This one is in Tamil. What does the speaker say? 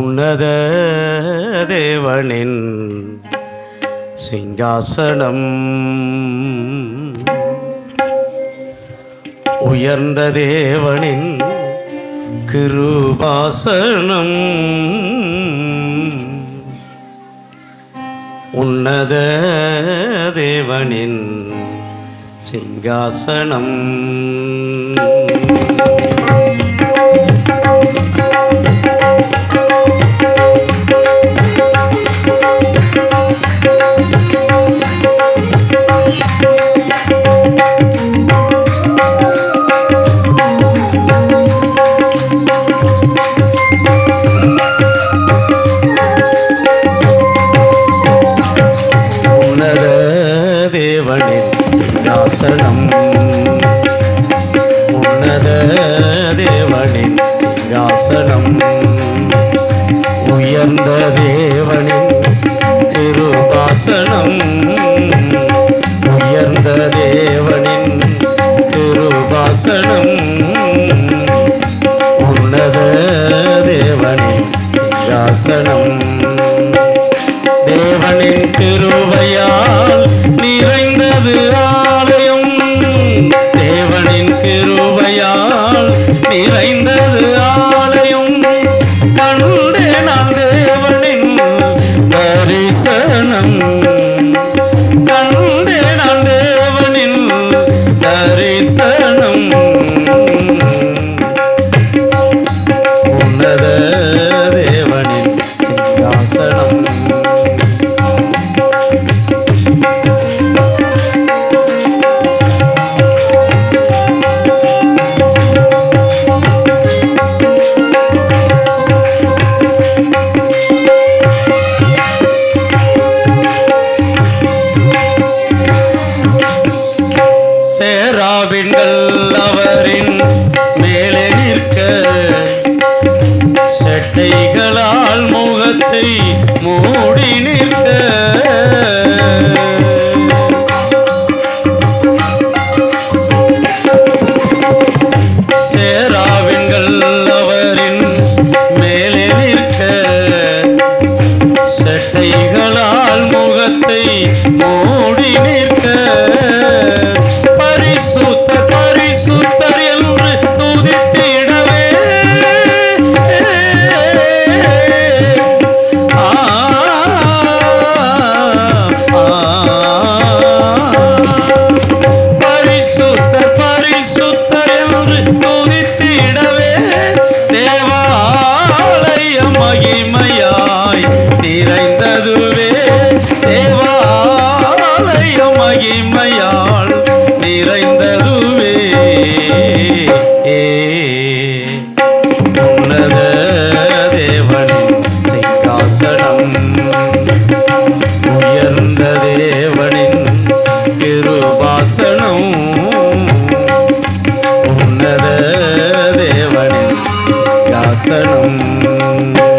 உன்னத தேவனின் சிங்காசனம் உயர்ந்த தேவனின் கிருபாசனம் உன்னத தேவனின் சிங்காசனம் உன்னத தேவனின் சிங்காசனம் உன்னத தேவனின் சிங்காசனம் உயர்ந்த தேவனின் திருவாசனம் உயர்ந்த தேவனின் திருவாசனம் உன்னத தேவனின் சிங்காசனம் தேவனின் கிருபையால் நிறைந்தது ஆலயம் தேவனின் கிருபையால் நிறைந்தது ஆலயம் கண்டே நான் தேவனின் தரிசனம் கண்டே நான் தேவனின் தரிசனம் உன்னத தேவனின் சிங்காசனம் சேராவின்கள் அவரின் மேலே நிற்க செட்டைகளால் முகத்தை மூடி நிற்க சேராவின்கள் அவரின் மேலே நிற்க செட்டைகளால் முகத்தை மூடி நிற்க பரிசுத்த பரிசுத்தர் என்று துதித்திடவே ஆ, ஆ. பரிசுத்தர் பரிசுத்தர் என்று துதித்திடவே தேவாலயம் மகிமையாய் நிறைந்ததுவே தேவாலயம் மகிமையால் நிறைந்ததுவே உன்னத தேவனின் சிங்காசனம் உயர்ந்த தேவனின் கிருபாசனம் உன்னத தேவனின் யாசனம்